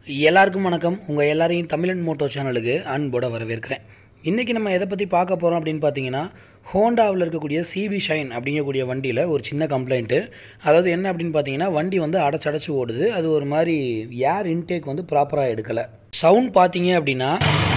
எல்லாருக்கும் வணக்கம் உங்கள் எல்லாரையும் தமிழன் மோட்டோ சேனலுக்கு அன்போட வரவேற்கிறேன் இன்றைக்கி நம்ம எதை பற்றி பார்க்க போகிறோம் அப்படின்னு பார்த்தீங்கன்னா ஹோண்டாவில் இருக்கக்கூடிய சிபி ஷைன் அப்படிங்கக்கூடிய வண்டியில் ஒரு சின்ன கம்ப்ளைண்ட்டு அதாவது என்ன அப்படின்னு பார்த்தீங்கன்னா வண்டி வந்து அடைச்சடைச்சு ஓடுது அது ஒரு மாதிரி ஏர் இன்டேக் வந்து ப்ராப்பராக எடுக்கலை சவுண்ட் பார்த்தீங்க அப்படின்னா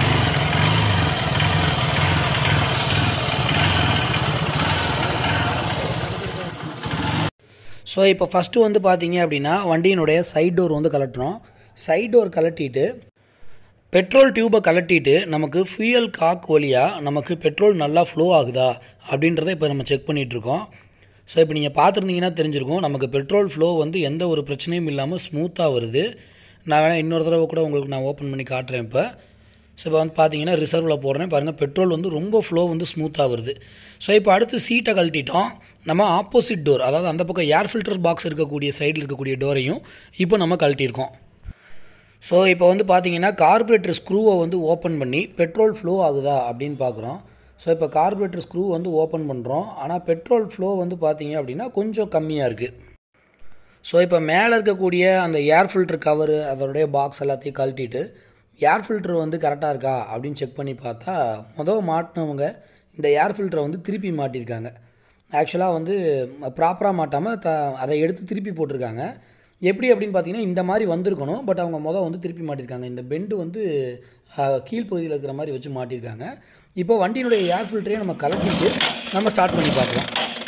ஸோ இப்போ ஃபஸ்ட்டு வந்து பார்த்தீங்க அப்படின்னா வண்டியினுடைய சைட் டோர் வந்து கலட்டுறோம் சைட் டோர் கலட்டிட்டு பெட்ரோல் டியூபை கலட்டிட்டு நமக்கு ஃபியூயல் காக் வழியாக நமக்கு பெட்ரோல் நல்லா ஃப்ளோ ஆகுதா அப்படின்றத இப்போ நம்ம செக் பண்ணிகிட்ருக்கோம் ஸோ இப்போ நீங்கள் பார்த்துருந்தீங்கன்னா தெரிஞ்சிருக்கும் நமக்கு பெட்ரோல் ஃப்ளோ வந்து எந்த ஒரு பிரச்சனையும் இல்லாமல் ஸ்மூத்தாக வருது நான் வேணால் இன்னொரு தடவை கூட உங்களுக்கு நான் ஓப்பன் பண்ணி காட்டுறேன் இப்போ ஸோ இப்போ வந்து பார்த்தீங்கன்னா ரிசர்வில் போடுறேன் பாருங்கள் பெட்ரோல் வந்து ரொம்ப ஃப்ளோ வந்து ஸ்மூத்தாக வருது ஸோ இப்போ அடுத்து சீட்டை கழட்டிட்டோம் நம்ம ஆப்போசிட் டோர் அதாவது அந்த பக்கம் ஏர் ஃபில்டர் பாக்ஸ் இருக்கக்கூடிய சைடில் இருக்கக்கூடிய டோரையும் இப்போ நம்ம கழட்டியிருக்கோம் ஸோ இப்போ வந்து பார்த்தீங்கன்னா கார்பரேட்டர் ஸ்க்ரூவை வந்து ஓப்பன் பண்ணி பெட்ரோல் ஃப்ளோ ஆகுதா அப்படின்னு பார்க்குறோம் ஸோ இப்போ கார்பரேட்டர் ஸ்க்ரூ வந்து ஓப்பன் பண்ணுறோம் ஆனால் பெட்ரோல் ஃப்ளோ வந்து பார்த்தீங்க அப்படின்னா கொஞ்சம் கம்மியாக இருக்குது ஸோ இப்போ மேலே இருக்கக்கூடிய அந்த ஏர் ஃபில்டர் கவரு அதோடைய பாக்ஸ் எல்லாத்தையும் கழட்டிட்டு ஏர் ஃபில்டர் வந்து கரெக்டாக இருக்கா அப்படின்னு செக் பண்ணி பார்த்தா மொதல் மாட்டினவங்க இந்த ஏர் ஃபில்டரை வந்து திருப்பி மாட்டியிருக்காங்க ஆக்சுவலாக வந்து ப்ராப்பராக மாட்டாமல் த அதை எடுத்து திருப்பி போட்டிருக்காங்க எப்படி அப்படின்னு பார்த்தீங்கன்னா இந்த மாதிரி வந்திருக்கணும் பட் அவங்க மொதல் வந்து திருப்பி மாட்டியிருக்காங்க இந்த பெண்டு வந்து அஹ், கீழ்ப்பகுதியில் இருக்கிற மாதிரி வச்சு மாட்டியிருக்காங்க இப்போ வண்டியினுடைய ஏர் ஃபில்டரையும் நம்ம கலட்டிட்டு நம்ம ஸ்டார்ட் பண்ணி பார்க்கலாம்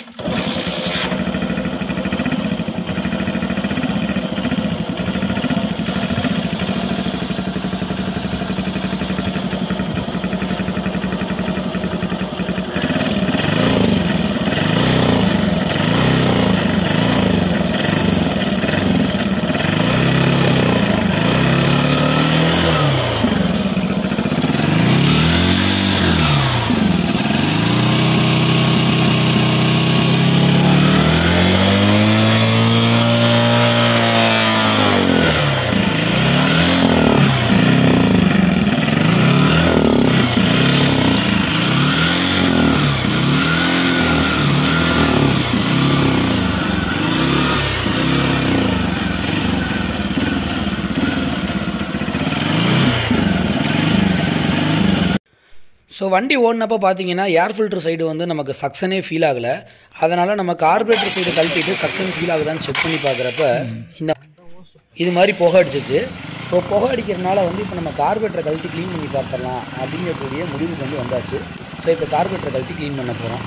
ஸோ வண்டி ஓடினப்போ பார்த்தீங்கன்னா ஏர் ஃபில்டர் சைடு வந்து நமக்கு சக்ஷனே ஃபீல் ஆகலை அதனால் நம்ம கார்பரேட்டர் சைடு கழட்டிட்டு சக்ஷன் ஃபீல் ஆகுதான்னு செக் பண்ணி பார்க்குறப்ப இந்த இது மாதிரி புகை அடிச்சிச்சு ஸோ புகை அடிக்கிறதுனால வந்து இப்போ நம்ம கார்பரேட்டரை கழட்டி க்ளீன் பண்ணி பார்த்துடலாம் அப்படிங்கக்கூடிய முடிவுக்கு வந்து வந்தாச்சு ஸோ இப்போ கார்பரேட்டரை கழட்டி க்ளீன் பண்ண போகிறோம்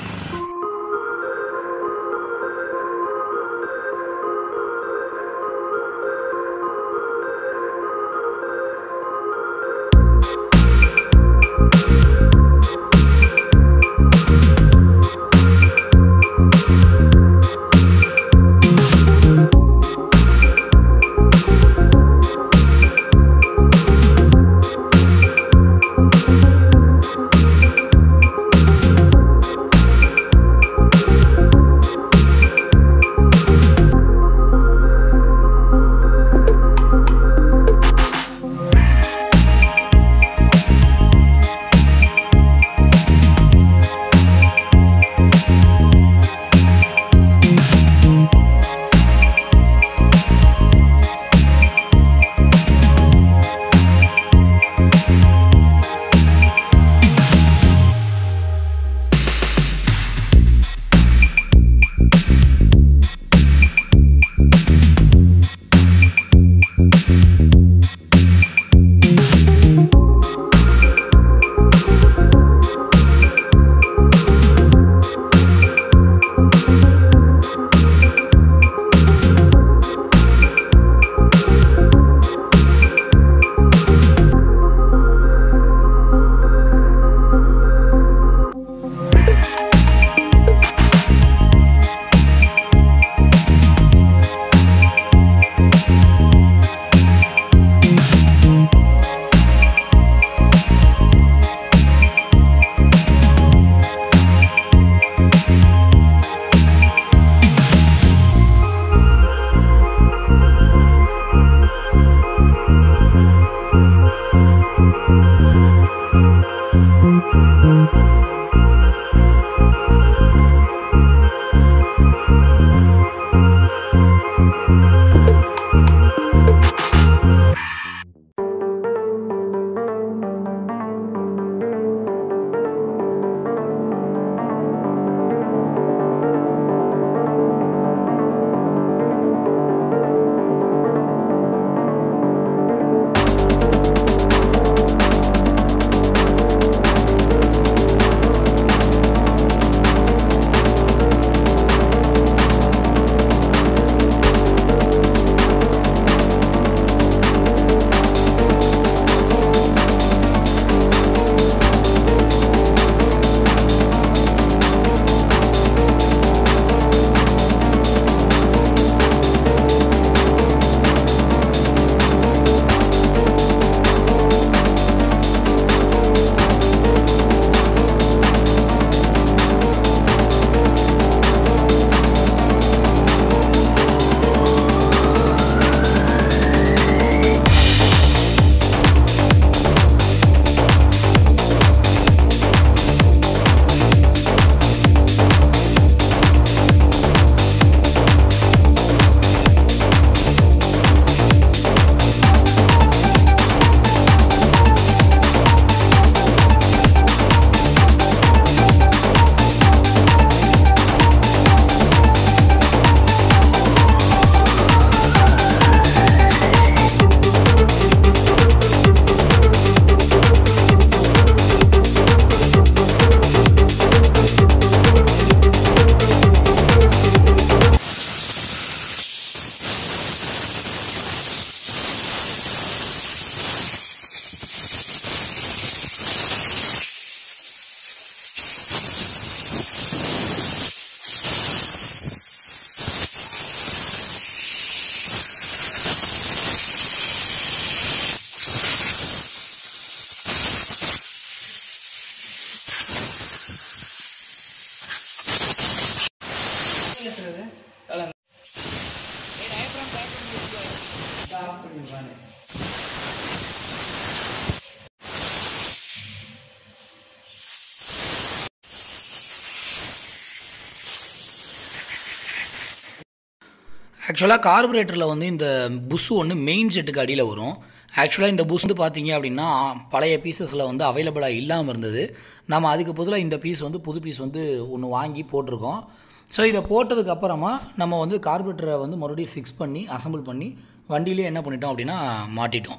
ஆக்சுவலாக கார்பரேட்டரில் வந்து இந்த புஷ் ஒன்று மெயின் செட்டுக்கு அடியில் வரும் ஆக்சுவலாக இந்த புஷ் வந்து பார்த்தீங்க அப்படின்னா பழைய பீசஸில் வந்து அவைலபிளாக இல்லாமல் இருந்தது நம்ம அதுக்கு பதிலாக இந்த பீஸ் வந்து புது பீஸ் வந்து ஒன்று வாங்கி போட்டிருக்கோம் ஸோ இதை போட்டதுக்கு அப்புறமா நம்ம வந்து கார்பரேட்டரை வந்து மறுபடியும் ஃபிக்ஸ் பண்ணி அசம்பிள் பண்ணி வண்டியிலே என்ன பண்ணிட்டோம் அப்படின்னா மாட்டிட்டோம்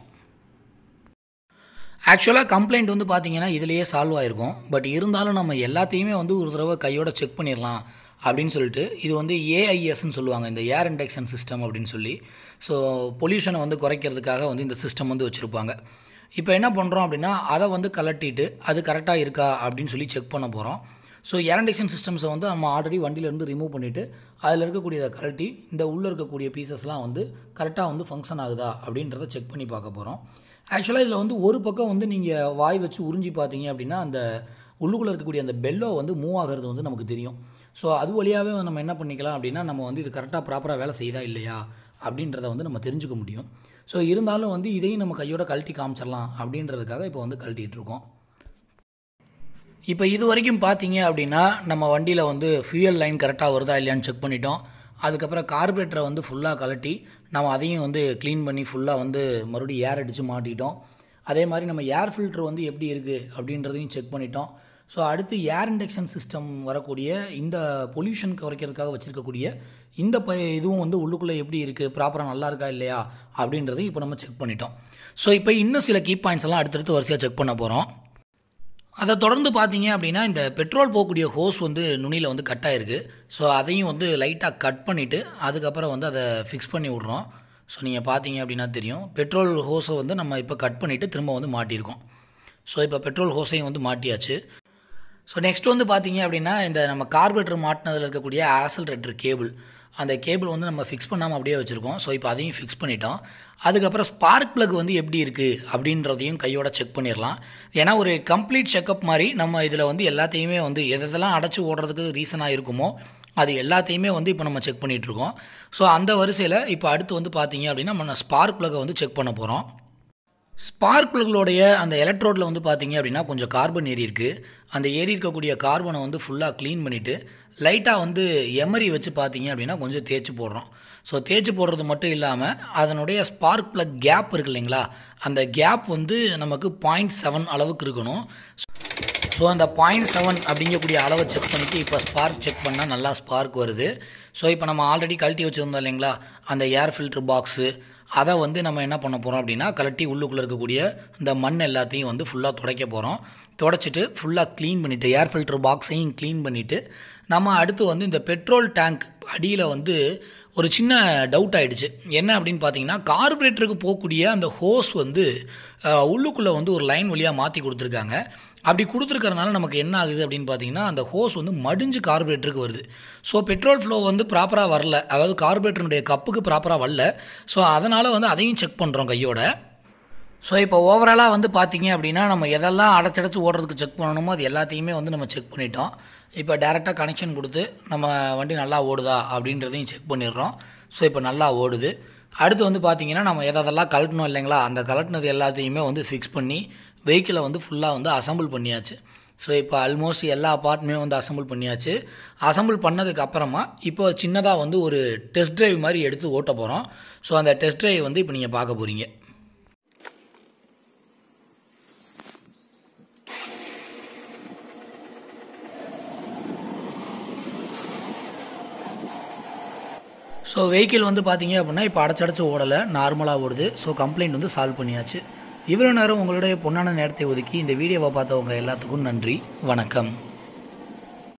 ஆக்சுவலாக கம்ப்ளைண்ட் வந்து பார்த்தீங்கன்னா இதுலேயே சால்வ் ஆகிருக்கும் பட் இருந்தாலும் நம்ம எல்லாத்தையுமே வந்து ஒரு தடவை கையோட செக் பண்ணிடலாம் அப்படின்னு சொல்லிட்டு இது வந்து ஏஐஎஸ்ன்னு சொல்லுவாங்க இந்த ஏர் இண்டக்ஷன் சிஸ்டம் அப்படின்னு சொல்லி ஸோ பொல்யூஷனை வந்து குறைக்கிறதுக்காக வந்து இந்த சிஸ்டம் வந்து வச்சுருப்பாங்க இப்போ என்ன பண்ணுறோம் அப்படின்னா அதை வந்து கலட்டிட்டு அது கரெக்டாக இருக்கா அப்படின்னு சொல்லி செக் பண்ண போகிறோம் ஸோ ஏர் இண்டக்ஷன் சிஸ்டம்ஸை வந்து நம்ம ஆல்ரெடி வண்டியிலேருந்து ரிமூவ் பண்ணிவிட்டு அதில் இருக்கக்கூடியதை கழட்டி இந்த உள்ளே இருக்கக்கூடிய பீசஸ்லாம் வந்து கரெக்டாக வந்து ஃபங்க்ஷன் ஆகுதா அப்படின்றத செக் பண்ணி பார்க்க போகிறோம் ஆக்சுவலாக இதில் வந்து ஒரு பக்கம் வந்து நீங்கள் வாய் வச்சு உறிஞ்சி பார்த்தீங்க அப்படின்னா அந்த உள்ளுக்குள்ளே இருக்கக்கூடிய அந்த பெல்லோ வந்து மூவ் ஆகிறது வந்து நமக்கு தெரியும் ஸோ அது வழியாகவே நம்ம என்ன பண்ணிக்கலாம் அப்படின்னா நம்ம வந்து இது கரெக்டாக ப்ராப்பராக வேலை செய்யுதா இல்லையா அப்படின்றத வந்து நம்ம தெரிஞ்சுக்க முடியும் ஸோ இருந்தாலும் வந்து இதையும் நம்ம கையோட கழட்டி காமிச்சிடலாம் அப்படின்றதுக்காக இப்போ வந்து கழட்டிகிட்டு இருக்கோம் இப்போ இது வரைக்கும் பார்த்தீங்க அப்படின்னா நம்ம வண்டியில் வந்து ஃபியூயல் லைன் கரெக்டாக வருதா இல்லையான்னு செக் பண்ணிட்டோம் அதுக்கப்புறம் கார்பரேட்டரை வந்து ஃபுல்லாக கலட்டி நம்ம அதையும் வந்து க்ளீன் பண்ணி ஃபுல்லாக வந்து மறுபடியும் ஏர் அடித்து மாட்டிட்டோம் அதே மாதிரி நம்ம ஏர் ஃபில்ட்ரு வந்து எப்படி இருக்குது அப்படின்றதையும் செக் பண்ணிட்டோம் ஸோ அடுத்து ஏர் இண்டக்ஷன் சிஸ்டம் வரக்கூடிய இந்த பொல்யூஷன் குறைக்கிறதுக்காக வச்சுருக்கக்கூடிய இந்த ப இதுவும் வந்து உள்ளுக்குள்ளே எப்படி இருக்குது ப்ராப்பராக நல்லா இருக்கா இல்லையா அப்படின்றதையும் இப்போ நம்ம செக் பண்ணிட்டோம் ஸோ இப்போ இன்னும் சில கீ பாயிண்ட்ஸ் எல்லாம் அடுத்தடுத்து வரிசையாக செக் பண்ண போகிறோம் அதை தொடர்ந்து பார்த்தீங்க அப்படின்னா இந்த பெட்ரோல் போகக்கூடிய ஹோஸ் வந்து நுனியில் வந்து கட் ஆகிருக்கு ஸோ அதையும் வந்து லைட்டாக கட் பண்ணிவிட்டு அதுக்கப்புறம் வந்து அதை ஃபிக்ஸ் பண்ணி விட்றோம் ஸோ நீங்கள் பார்த்தீங்க அப்படின்னா தெரியும் பெட்ரோல் ஹோஸை வந்து நம்ம இப்போ கட் பண்ணிவிட்டு திரும்ப வந்து மாட்டியிருக்கோம் ஸோ இப்போ பெட்ரோல் ஹோஸையும் வந்து மாட்டியாச்சு ஸோ நெக்ஸ்ட் வந்து பார்த்தீங்க அப்படின்னா இந்த நம்ம கார்பரேட்டர் மாட்டினதில் இருக்கக்கூடிய ஆசல்ரேட்டர் கேபிள் அந்த கேபிள் வந்து நம்ம ஃபிக்ஸ் பண்ணாமல் அப்படியே வச்சுருக்கோம் ஸோ இப்போ அதையும் ஃபிக்ஸ் பண்ணிட்டோம் அதுக்கப்புறம் ஸ்பார்க் ப்ளக் வந்து எப்படி இருக்குது அப்படின்றதையும் கையோட செக் பண்ணிடலாம் ஏன்னா ஒரு கம்ப்ளீட் செக்கப் மாதிரி நம்ம இதில் வந்து எல்லாத்தையுமே வந்து எதெல்லாம் அடைச்சி ஓடுறதுக்கு ரீசனாக இருக்குமோ அது எல்லாத்தையுமே வந்து இப்போ நம்ம செக் பண்ணிகிட்ருக்கோம் ஸோ அந்த வரிசையில் இப்போ அடுத்து வந்து பார்த்தீங்க அப்படின்னா நம்ம ஸ்பார்க் ப்ளக்கை வந்து செக் பண்ண போகிறோம் ஸ்பார்க் ப்ளக்களுடைய அந்த எலக்ட்ரோடில் வந்து பார்த்தீங்க அப்படின்னா கொஞ்சம் கார்பன் ஏறி இருக்குது அந்த ஏறி இருக்கக்கூடிய கார்பனை வந்து ஃபுல்லாக க்ளீன் பண்ணிவிட்டு லைட்டாக வந்து எமரி வச்சு பார்த்தீங்க அப்படின்னா கொஞ்சம் தேய்ச்சி போடுறோம் ஸோ தேய்ச்சி போடுறது மட்டும் இல்லாமல் அதனுடைய ஸ்பார்க் ப்ளக் கேப் இருக்கு இல்லைங்களா அந்த கேப் வந்து நமக்கு பாயிண்ட் செவன் அளவுக்கு இருக்கணும் ஸோ அந்த பாயிண்ட் செவன் அப்படிங்கக்கூடிய அளவை செக் பண்ணிவிட்டு இப்போ ஸ்பார்க் செக் பண்ணால் நல்லா ஸ்பார்க் வருது ஸோ இப்போ நம்ம ஆல்ரெடி கழட்டி வச்சுருந்தோம் இல்லைங்களா அந்த ஏர் ஃபில்ட்ரு பாக்ஸு அதை வந்து நம்ம என்ன பண்ண போகிறோம் அப்படின்னா கழட்டி உள்ளுக்குள்ளே இருக்கக்கூடிய இந்த மண் எல்லாத்தையும் வந்து ஃபுல்லாக துடைக்க போகிறோம் துடைச்சிட்டு ஃபுல்லாக க்ளீன் பண்ணிவிட்டு ஏர் ஃபில்டர் பாக்ஸையும் க்ளீன் பண்ணிவிட்டு நம்ம அடுத்து வந்து இந்த பெட்ரோல் டேங்க் அடியில் வந்து ஒரு சின்ன டவுட் ஆகிடுச்சு என்ன அப்படின்னு பார்த்தீங்கன்னா கார்பரேட்டருக்கு போகக்கூடிய அந்த ஹோஸ் வந்து உள்ளுக்குள்ளே வந்து ஒரு லைன் வழியாக மாற்றி கொடுத்துருக்காங்க அப்படி கொடுத்துருக்கறனால நமக்கு என்ன ஆகுது அப்படின்னு பார்த்தீங்கன்னா அந்த ஹோஸ் வந்து மடிஞ்சு கார்பரேட்டருக்கு வருது ஸோ பெட்ரோல் ஃப்ளோ வந்து ப்ராப்பராக வரல அதாவது கார்பரேட்டருடைய கப்புக்கு ப்ராப்பராக வரல ஸோ அதனால் வந்து அதையும் செக் பண்ணுறோம் கையோட ஸோ இப்போ ஓவராலாக வந்து பார்த்தீங்க அப்படின்னா நம்ம எதெல்லாம் அடைச்சடைச்சு ஓடுறதுக்கு செக் பண்ணணுமோ அது எல்லாத்தையுமே வந்து நம்ம செக் பண்ணிட்டோம் இப்போ டேரெக்டாக கனெக்ஷன் கொடுத்து நம்ம வண்டி நல்லா ஓடுதா அப்படின்றதையும் செக் பண்ணிடுறோம் ஸோ இப்போ நல்லா ஓடுது அடுத்து வந்து பார்த்தீங்கன்னா நம்ம எதெல்லாம் கலட்டணும் இல்லைங்களா அந்த கலட்டினது எல்லாத்தையுமே வந்து ஃபிக்ஸ் பண்ணி வெஹிக்கிளை வந்து ஃபுல்லாக வந்து அசம்பிள் பண்ணியாச்சு ஸோ இப்போ ஆல்மோஸ்ட் எல்லா பார்ட்டுமே வந்து அசம்பிள் பண்ணியாச்சு அசம்பிள் பண்ணதுக்கு அப்புறமா இப்போ சின்னதாக வந்து ஒரு டெஸ்ட் ட்ரைவ் மாதிரி எடுத்து ஓட்ட போகிறோம் ஸோ அந்த டெஸ்ட் ட்ரைவ் வந்து இப்போ நீங்கள் பார்க்க போகிறீங்க ஸோ வெஹிக்கிள் வந்து பார்த்தீங்க அப்படின்னா இப்போ அடைச்சடைச்சு ஓடலை நார்மலாக ஓடுது ஸோ கம்ப்ளைண்ட் வந்து சால்வ் பண்ணியாச்சு இவ்வளோ நேரம் உங்களுடைய பொன்னான நேரத்தை ஒதுக்கி இந்த வீடியோவை பார்த்தவங்க எல்லாத்துக்கும் நன்றி வணக்கம்